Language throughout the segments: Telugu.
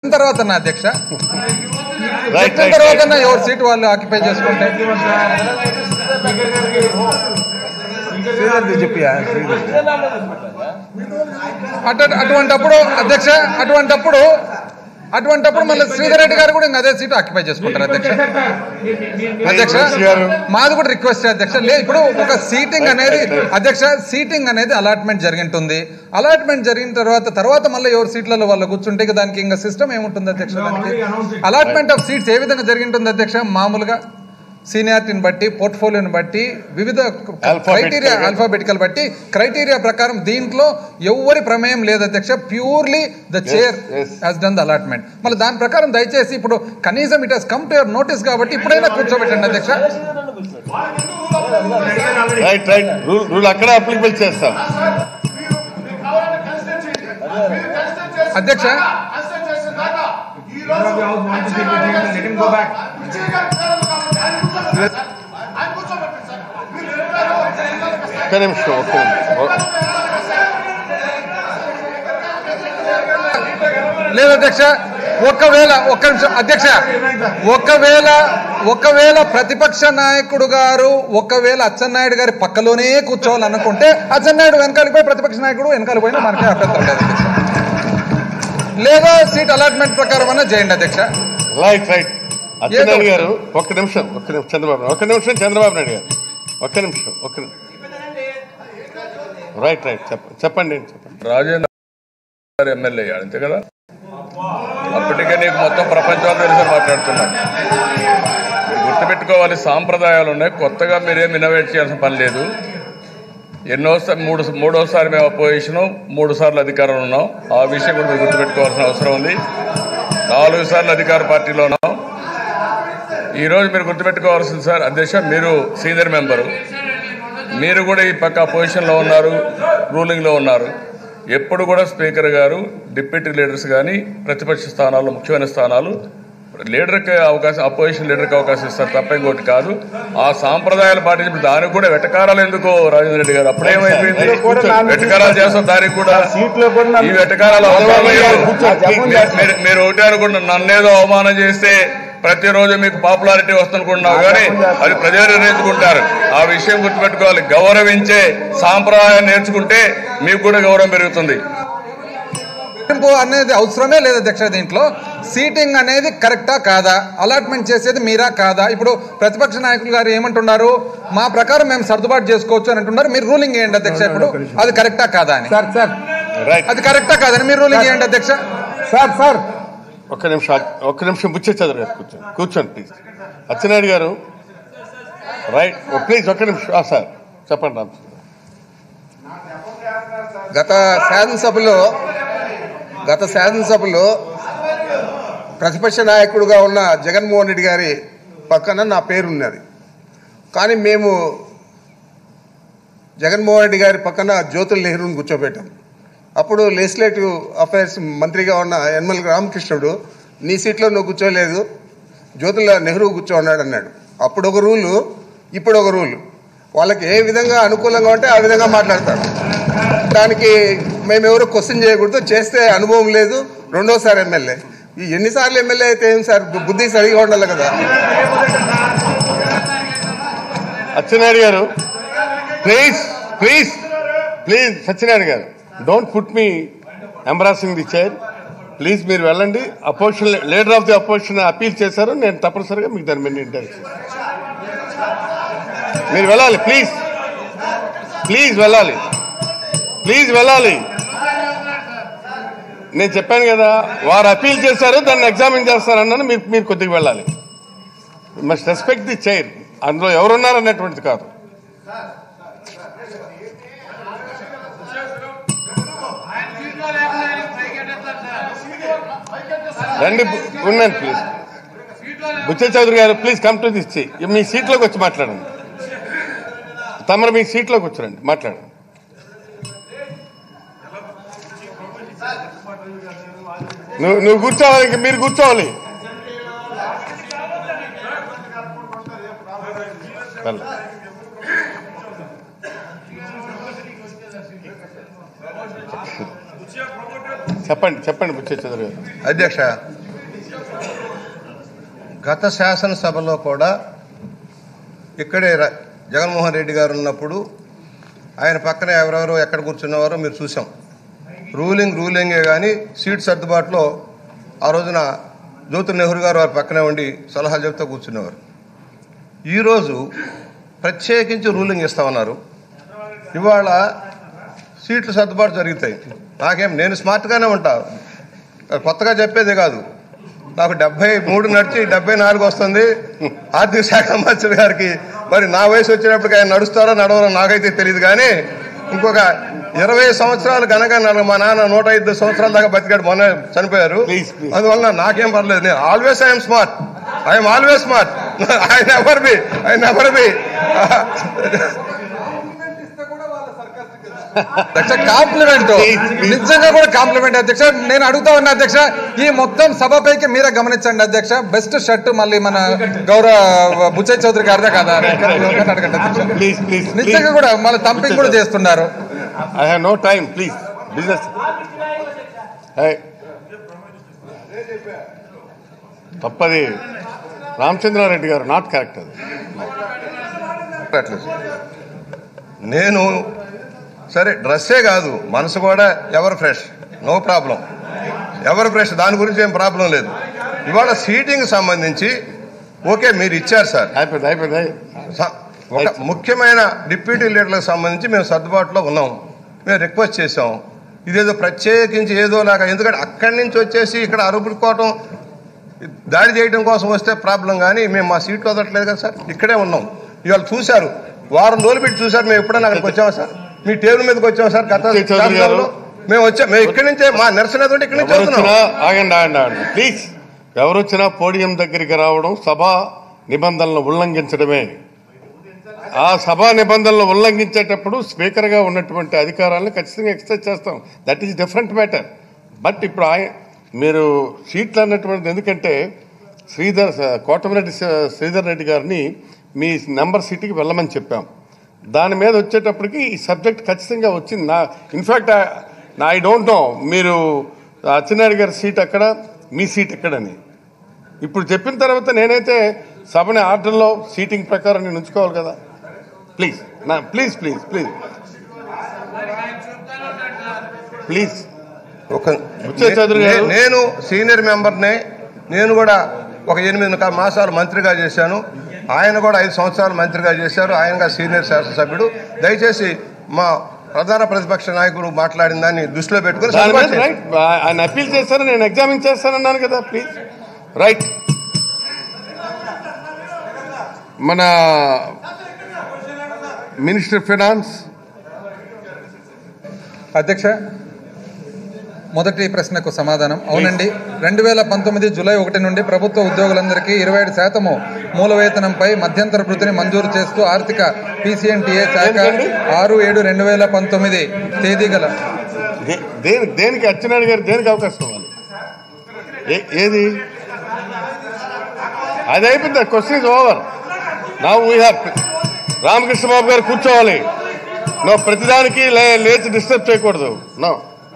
తర్వాత నా అధ్యక్ష రైట్ చెప్పిన తర్వాత ఎవరి సీట్ వాళ్ళు ఆక్యుపై చేసుకుంటే అటు అటువంటప్పుడు అధ్యక్ష అటువంటప్పుడు అటువంటప్పుడు మళ్ళీ శ్రీధర్ రెడ్డి గారు కూడా ఇంకా అదే సీట్ ఆక్యుపై చేసుకుంటారు అధ్యక్ష అధ్యక్ష గారు. మాది కూడా రిక్వెస్ట్ అధ్యక్ష లేదు ఇప్పుడు ఒక సీటింగ్ అనేది అధ్యక్ష సీటింగ్ అనేది అలాట్మెంట్ జరిగింటుంది అలాట్మెంట్ జరిగిన తర్వాత తర్వాత మళ్ళీ ఎవరు సీట్లలో వాళ్ళు కూర్చుంటే ఇక దానికి ఇంకా సిస్టమ్ ఏముంటుంది అధ్యక్ష దానికి అలాట్మెంట్ ఆఫ్ సీట్స్ ఏ విధంగా జరిగింటుంది అధ్యక్ష మామూలుగా సీనియారిటీని బట్టి పోర్ట్ఫోలియోని బట్టి వివిధ క్రైటీరియా ఆల్ఫాబెటికల్ బట్టి క్రైటీరియా ప్రకారం దీంట్లో ఎవరి ప్రమేయం లేదు అధ్యక్ష purely the chair yes. Has done the allotment మళ్ళీ దాని ప్రకారం దయచేసి ఇప్పుడు కనీసం it has come to your notice కాబట్టి ఇప్పుడైనా కూర్చోబెట్టండి అధ్యక్ష రైట్ రైట్ రూల్ రూల్ అక్కడ అప్లికబుల్ చేస్తాం అధ్యక్ష ఒక్క నిమిషం ఒక్క నిమిషం లేదు అధ్యక్ష ఒకవేళ ఒక్క నిమిషం అధ్యక్ష ఒకవేళ ఒకవేళ ప్రతిపక్ష నాయకుడు గారు ఒకవేళ అచ్చెన్నాయుడు గారి పక్కలోనే కూర్చోవాలనుకుంటే అచ్చెన్నాయుడు వెనకాలకి పోయి ప్రతిపక్ష నాయకుడు వెనకాల పోయినా మనకే అభ్యంతరం లేదు అధ్యక్ష లేదా సీట్ అలాట్మెంట్ ప్రకారం అన్నా చేయండి అధ్యక్ష రైట్ రైట్ అచ్చెన్నాయుడు ఏదో- గారు ఒక్క నిమిషం ఒక్క నిమిషం చంద్రబాబు నాయుడు. ఒక్క నిమిషం చంద్రబాబు నాయుడు గారు ఒక్క నిమిషం ఒక్క నిమిషం రైట్ రైట్ చెప్పండి చెప్పండి చెప్పండి రాజేంద్ర గారు ఎమ్మెల్యే అయ్యాడు అంతే కదా అప్పటికే నీకు మొత్తం ప్రపంచం తెలిసి మాట్లాడుతున్నాను మీరు గుర్తుపెట్టుకోవాలి సాంప్రదాయాలు ఉన్నాయి కొత్తగా మీరేం ఇన్నోవేట్ చేయాల్సిన పని లేదు ఎన్నోసారి మూడు మూడోసారి మేము అపోజిషన్ మూడు సార్లు అధికారంలో ఉన్నాం ఆ విషయం కూడా మీరు గుర్తుపెట్టుకోవాల్సిన అవసరం ఉంది నాలుగు సార్లు అధికార పార్టీలో ఉన్నాం ఈరోజు మీరు గుర్తుపెట్టుకోవాల్సింది సార్ అధ్యక్ష మీరు సీనియర్ మెంబరు మీరు కూడా ఈ పక్క పొజిషన్లో ఉన్నారు రూలింగ్లో ఉన్నారు ఎప్పుడు కూడా స్పీకర్ గారు డిప్యూటీ లీడర్స్ కానీ ప్రతిపక్ష స్థానాలు ముఖ్యమైన స్థానాలు లీడర్కి అవకాశం అపోజిషన్ లీడర్కి అవకాశం ఇస్తారు తప్ప ఇంకోటి కాదు ఆ సాంప్రదాయాలు పాటించి దానికి కూడా వెటకారాలు ఎందుకు రాజేంద్ర రెడ్డి గారు అప్పుడేమైపోయింది వెటకారాలు చేస్తాం దానికి కూడా ఈ వెటకారాలు అవసరం లేదు. మీరు- మీరు- మీరు ఒకటే అనుకుంటున్నారు నన్నేదో అవమానం చేస్తే ప్రతిరోజు మీకు పాపులారిటీ వస్తుందనుకుంటున్నావు కానీ అది ప్రజలు నిర్ణయించుకుంటారు ఆ విషయం గుర్తుపెట్టుకోవాలి గౌరవించే సాంప్రదాయం నేర్చుకుంటే మీకు కూడా గౌరవం పెరుగుతుంది గుర్తింపు అనేది అవసరమే లేదు అధ్యక్ష దీంట్లో సీటింగ్ అనేది కరెక్టా కాదా అలాట్మెంట్ చేసేది మీరా కాదా ఇప్పుడు ప్రతిపక్ష నాయకులు గారు ఏమంటున్నారు మా ప్రకారం మేము సర్దుబాటు చేసుకోవచ్చు అని అంటున్నారు మీరు రూలింగ్ చేయండి అధ్యక్ష ఇప్పుడు అది కరెక్టా కాదా అని సార్ సార్ రైట్ అది కరెక్టా కాదని మీరు రూలింగ్ చేయండి అధ్యక్ష సార్ సార్ ఒక్క నిమిషం ఒక్క నిమిషం బుచ్చే చదువు గారు కూర్చోండి కూర్చోండి ప్లీజ్ అచ్చెన్నాయుడు గారు రైట్ ప్లీజ్ ఒక్క నిమిషం ఆ, సార్ చెప్పండి రామ్ గత శాసనసభలో గత శాసనసభలో ప్రతిపక్ష నాయకుడుగా ఉన్న జగన్మోహన్ రెడ్డి గారి పక్కన నా పేరు ఉన్నది కానీ మేము జగన్మోహన్ రెడ్డి గారి పక్కన జ్యోతుల్ నెహ్రూని కూర్చోబెట్టాం అప్పుడు లెజిస్లేటివ్ అఫైర్స్ మంత్రిగా ఉన్న యనమల రామకృష్ణుడు నీ సీట్లో నువ్వు కూర్చోలేదు జ్యోతుల నెహ్రూ కూర్చోన్నాడు అన్నాడు అప్పుడు ఒక రూలు ఇప్పుడు ఒక రూలు వాళ్ళకి ఏ విధంగా అనుకూలంగా ఉంటే ఆ విధంగా మాట్లాడతారు దానికి మేము ఎవరు క్వశ్చన్ చేయకూడదు చేస్తే అనుభవం లేదు రెండోసారి ఎమ్మెల్యే ఈ ఎన్నిసార్లు ఎమ్మెల్యే అయితే ఏం సార్ బు- బుద్ధి సరిగా ఉండాలి కదా అచ్చెన్నాయుడు గారు please please please Satyanarayana garu don't put me embarrassing the chair please మీరు వెళ్ళండి opposition leader of the opposition appeal చేశారు నేను తప్పనిసరిగా మీకు దాని మీద ఇంటర్వ్యూ మీరు వెళ్ళాలి ప్లీజ్ ప్లీజ్ వెళ్ళాలి ప్లీజ్ వెళ్ళాలి నేను చెప్పాను కదా వారు అపీల్ చేశారు దాన్ని ఎగ్జామిన్ చేస్తారన్నాను మీరు మీరు కొద్దిగా వెళ్ళాలి మస్ట్ రెస్పెక్ట్ ది చైర్ అందులో ఎవరున్నారన్నటువంటిది కాదు రండి ఉన్నాను please Buchcha Chowdary garu please come to this మీ సీట్లోకి వచ్చి మాట్లాడండి తమరు మీ సీట్లోకి వచ్చారండి మాట్లాడండి నువ్వు నువ్వు కూర్చోవాలి ఇంక మీరు కూర్చోవాలి వెళ్ళ. చెప్పండి చెప్పండి బుచ్చ చౌదరి గారు అధ్యక్ష గత శాసనసభలో కూడా ఇక్కడే ర- జగన్మోహన్ రెడ్డి గారు ఉన్నప్పుడు ఆయన పక్కన ఎవరెవరు ఎక్కడ కూర్చున్నవారో మీరు చూసాం రూలింగ్ రూలింగే కానీ సీట్ సర్దుబాటులో ఆ రోజున జ్యోతి నెహ్రూ గారు వారి పక్కనే ఉండి సలహాలు చెబుతూ కూర్చునేవారు ఈరోజు ప్రత్యేకించి రూలింగ్ ఇస్తామన్నారు ఇవాళ సీట్లు సర్దుబాటు జరుగుతాయి నాకేం నేను స్మార్ట్గానే ఉంటా కొత్తగా చెప్పేదే కాదు నాకు డెబ్బై మూడు నడిచి డెబ్బై నాలుగు వస్తుంది ఆర్థిక శాఖ మంత్రి గారికి మరి నా వయసు వచ్చినప్పటికి ఆయన నడుస్తారో నడవరో నాకైతే తెలియదు కానీ ఇంకొక ఇరవై సంవత్సరాలు కనుక నన్ను మా నాన్న నూట ఐదు సంవత్సరాల దాకా బతికాడు మొన్న చనిపోయారు Please, please. అందువల్ల నాకేం పర్లేదు నేను always I'm smart I'm always smart I never be I never be అధ్యక్ష కాంప్లిమెంట్ నిజంగా కూడా కాంప్లిమెంట్ అధ్యక్ష నేను అడుగుతా ఉన్నా అధ్యక్ష ఈ మొత్తం సభపైకి మీరే గమనించండి అధ్యక్ష బెస్ట్ షర్ట్ మళ్ళీ మన గౌరవ బుచ్చయ్య చౌదరి గారిదే కదా అడగండి అధ్యక్ష ప్లీజ్ ప్లీజ్ నిజంగా కూడా మళ్ళీ తంపింగ్ కూడా చేస్తున్నారు I have no time please business తప్పది రామచంద్రారెడ్డి గారు నాట్ కరెక్ట్ అది నేను సరే డ్రెస్సే కాదు మనసు కూడా ఎవరు ఫ్రెష్ నో ప్రాబ్లం ఎవరు ఫ్రెష్ దాని గురించి ఏం ప్రాబ్లం లేదు ఇవాళ సీటింగ్ సంబంధించి ఓకే మీరు ఇచ్చారు సార్ అయిపోయింది అయిపోయింది స- ఒక ముఖ్యమైన డిప్యూటీ లీడర్లకు సంబంధించి మేము సర్దుబాటులో ఉన్నాం మేము రిక్వెస్ట్ చేసాం ఇదేదో ప్రత్యేకించి ఏదో లాగా ఎందుకంటే అక్కడి నుంచి వచ్చేసి ఇక్కడ అరుపుకోవటం దాడి చేయడం కోసం వస్తే ప్రాబ్లం కానీ మేము మా సీట్లు వదలట్లేదు కదా సార్ ఇక్కడే ఉన్నాం ఇవాళ చూశారు వారం రోజులు పెట్టి చూశారు మేము ఎప్పుడైనా అక్కడికి వచ్చామా సార్ మీ టేబుల్ మీదకి వచ్చాం సార్ గత చౌదరి గారు. శాసనసభలో మేము వచ్చాం మేము ఇక్కడి నుంచే మా నిరసన ఏదో ఉంటే ఇక్కడి నుంచి ఎవరు వస్తున్నాం వచ్చినా ఆగండి ఆగండి ఆగండి ప్లీజ్ ఎవరు వచ్చినా పోడియం దగ్గరికి రావడం సభా నిబంధనలను ఉల్లంఘించడమే ఆ సభా నిబంధనలు ఉల్లంఘించేటప్పుడు స్పీకర్గా ఉన్నటువంటి అధికారాలను ఖచ్చితంగా ఎక్సర్సైజ్ చేస్తాం that is different matter but ఇప్పుడు ఆయ మీరు సీట్లు అన్నటువంటిది ఎందుకంటే శ్రీధర్ కోటమిరెడ్డి శ్రీ- శ్రీధర్ రెడ్డి గారిని మీ నెంబర్ సీట్కి వెళ్ళమని చెప్పాం దాని మీద వచ్చేటప్పటికి ఈ సబ్జెక్ట్ ఖచ్చితంగా వచ్చింది నా ఇన్ఫ్యాక్ట్ నా ఐ డోంట్ నో మీరు అచ్చెన్నాయుడు గారి సీట్ ఎక్కడ మీ సీట్ ఎక్కడని ఇప్పుడు చెప్పిన తర్వాత నేనైతే సభని ఆర్డర్లో సీటింగ్ ప్రకారం నేను ఉంచుకోవాలి కదా ప్లీజ్ నా ప్లీజ్ ప్లీజ్ ప్లీజ్ ప్లీజ్ ఒక బుచ్చయ్య చౌదరి గారు. నే- నేను సీనియర్ మెంబర్నే నేను కూడా ఒక ఎనిమిది కా- మాసాలు మంత్రిగా చేశాను ఆయన కూడా ఐదు సంవత్సరాలు మంత్రిగా చేశారు ఆయనగా సీనియర్ శాసనసభ్యుడు దయచేసి మా ప్రధాన ప్రతిపక్ష నాయకుడు మాట్లాడిన దాన్ని దృష్టిలో పెట్టుకుని దాని మీద సర్దుబాటు రైట్ ఆయన అప్పీల్ చేస్తాను నేను ఎగ్జామిన్ చేస్తానన్నాను కదా ప్లీజ్ రైట్ మన మినిస్టర్ ఫినాన్స్ అధ్యక్ష మొదటి ప్రశ్నకు సమాధానం అవునండి రెండు వేల పంతొమ్మిది జూలై ఒకటి నుండి ప్రభుత్వ ఉద్యోగులందరికీ ఇరవై ఏడు శాతము మూల వేతనంపై మధ్యంతర వృత్తిని మంజూరు చేస్తూ ఆర్థిక పీసీఎన్టీఏ శాఖ దేనికండి? ఆరు ఏడు రెండు వేల పంతొమ్మిది తేదీ గల దే- దేని దేనికి అచ్చెన్నాయుడు గారు దేనికి అవకాశం ఇవ్వాలి ఏ- ఏది అది అయిపోయింది క్వశ్చన్ ఇస్ ఓవర్ నా వీ హ్యావ్ రామకృష్ణ బాబు గారు కూర్చోవాలి నో ప్రతిదానికి లే లేచి డిస్టర్బ్ చేయకూడదు నో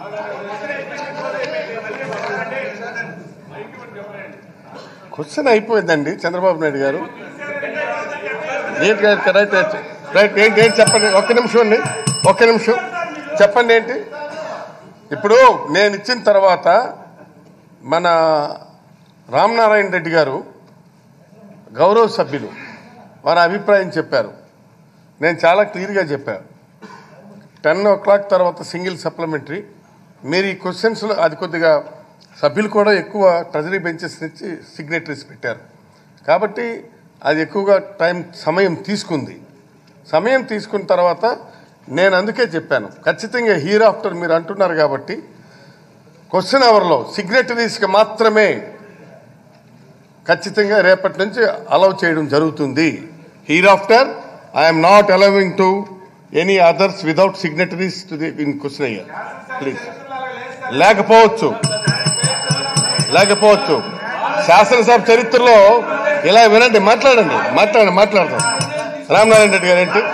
క్వశ్చన్ అయిపోయిందండి చంద్రబాబు నాయుడు గారు ఏంటి గారు రైట్ రైట్ ఏంటి ఏంటి చెప్పండి ఒక్క నిమిషం అండి ఒక్క నిమిషం చెప్పండి ఏంటి ఇప్పుడు నేను ఇచ్చిన తర్వాత మన రామనారాయణ రెడ్డి గారు గౌరవ సభ్యులు వారి అభిప్రాయం చెప్పారు నేను చాలా క్లియర్గా చెప్పాను టెన్ ఓ క్లాక్ తర్వాత సింగిల్ సప్లిమెంటరీ మీరు ఈ క్వశ్చన్స్లో అది కొద్దిగా సభ్యులు కూడా ఎక్కువ ట్రెజరీ బెంచెస్ నుంచి సిగ్నేటరీస్ పెట్టారు కాబట్టి అది ఎక్కువగా టైం సమయం తీసుకుంది సమయం తీసుకున్న తర్వాత నేను అందుకే చెప్పాను ఖచ్చితంగా హీర్ ఆఫ్టర్ మీరు అంటున్నారు కాబట్టి క్వశ్చన్ అవర్లో సిగ్నేటరీస్కి మాత్రమే ఖచ్చితంగా రేపటి నుంచి అలౌ చేయడం జరుగుతుంది here after I'm not allowing to any others without signatories to the in question అయ్యర్ ప్లీజ్ లేకపోవచ్చు లేకపోవచ్చు శాసనసభ చరిత్రలో ఇలా వినండి మాట్లాడండి మాట్లాడండి మాట్లాడదాం రామనారాయణ రెడ్డి గారు ఏంటి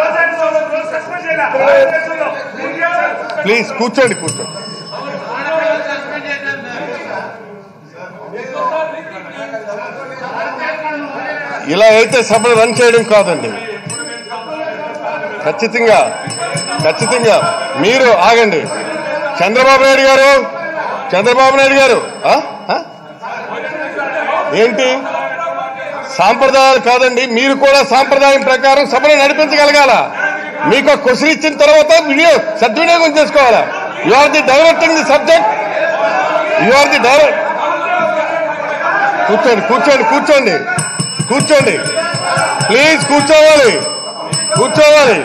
ప్లీజ్ కూర్చోండి కూర్చోండి ఇలా అయితే సభలు రన్ చేయడం కాదండి ఖచ్చితంగా ఖచ్చితంగా మీరు ఆగండి చంద్రబాబు నాయుడు గారు చంద్రబాబు నాయుడు గారు ఆ? ఆ? ఏంటి సాంప్రదాయాలు కాదండి మీరు కూడా సాంప్రదాయం ప్రకారం సభను నడిపించగలగాల మీకు క్వశ్చన్ ఇచ్చిన తర్వాత వీడియో సద్వినియోగం చేసుకోవాలా you are the directing the subject you are the direct కూర్చోండి కూర్చోండి కూర్చోండి కూర్చోండి ప్లీజ్ కూర్చోవాలి కూర్చోవాలి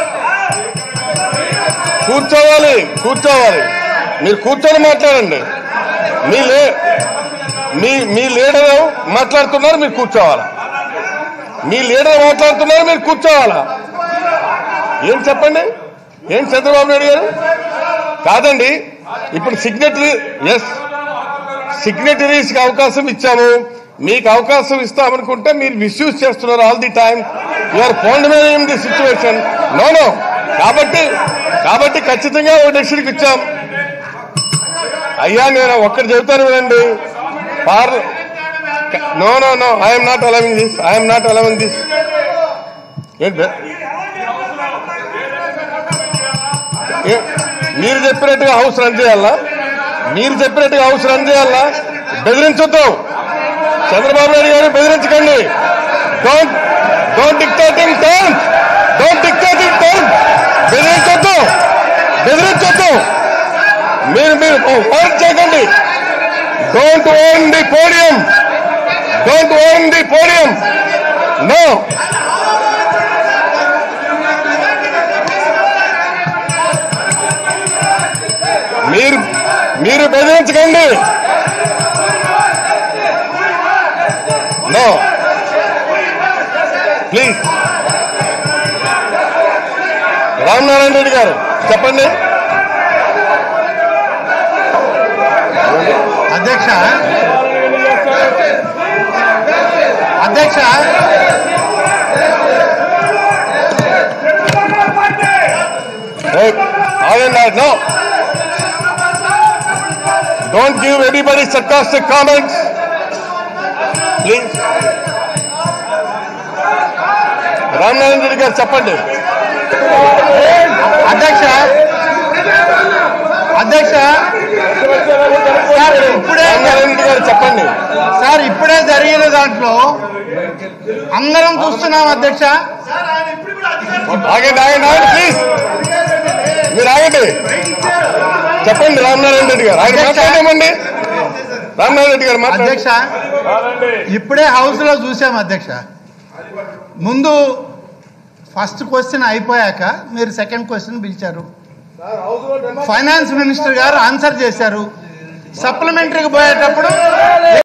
కూర్చోవాలి కూర్చోవాలి మీరు కూర్చొని మాట్లాడండి మీ లే మీ మీ లీడర్ మాట్లాడుతున్నారు మీరు కూర్చోవాలా మీ లీడర్ మాట్లాడుతున్నారు మీరు కూర్చోవాలా ఏం చెప్పండి ఏం చంద్రబాబు నాయుడు గారు కాదండి ఇప్పుడు సిగ్నేటరీ ఎస్ సిగ్నేటరీస్ కి అవకాశం ఇచ్చాము మీకు అవకాశం ఇస్తామనుకుంటే మీరు మిస్యూజ్ చేస్తున్నారు all the time you're pandemonium the situation no no కాబట్టి కాబట్టి ఖచ్చితంగా ఓ డెసిషన్కి ఇచ్చాం అయ్యా నేను ఒక్కటి చెబుతాను వినండి పార్ no no no I'm not allowing this I'm not allowing this ఏంటి ఏ- మీరు చెప్పినట్టుగా హౌస్ రన్ చేయాలా మీరు చెప్పినట్టుగా హౌస్ రన్ చేయాలా బెదిరించొద్దు చంద్రబాబు నాయుడు గారు బెదిరించకండి don't don't dictating term don't dictating term బెదిరించొద్దు బెదిరించొద్దు మీరు మీరు ఓన్ చేయకండి don't own the podium don't own the podium no మీరు మీరు బెదిరించకండి నో ప్లీజ్ రామనారాయణ రెడ్డి గారు చెప్పండి అధ్యక్ష అధ్యక్ష Hey, ఆగండి no don't give anybody sarcastic comments please Ramanarayana Reddy garu చెప్పండి అధ్యక్ష అధ్యక్ష సార్ ఇప్పుడే రామనారాయణ రెడ్డి గారు చెప్పండి సార్ ఇప్పుడే జరిగిన దాంట్లో అందరం చూస్తున్నాం అధ్యక్ష ఆగండి ఆగండి ఆగండి ప్లీజ్ మీరు ఆగండి చెప్పండి రామనారాయణ రెడ్డి గారు ఆయన అధ్యక్ష. మాట్లాడేమండి రామనారాయణ రెడ్డి గారు మాట్లాడండి అధ్యక్ష ఇప్పుడే హౌస్ లో చూసాం అధ్యక్ష ముందు ఫస్ట్ క్వశ్చన్ అయిపోయాక మీరు సెకండ్ క్వశ్చన్ పిలిచారు ఫైనాన్స్ మినిస్టర్ గారు ఆన్సర్ చేశారు సప్లిమెంటరీకి పోయేటప్పుడు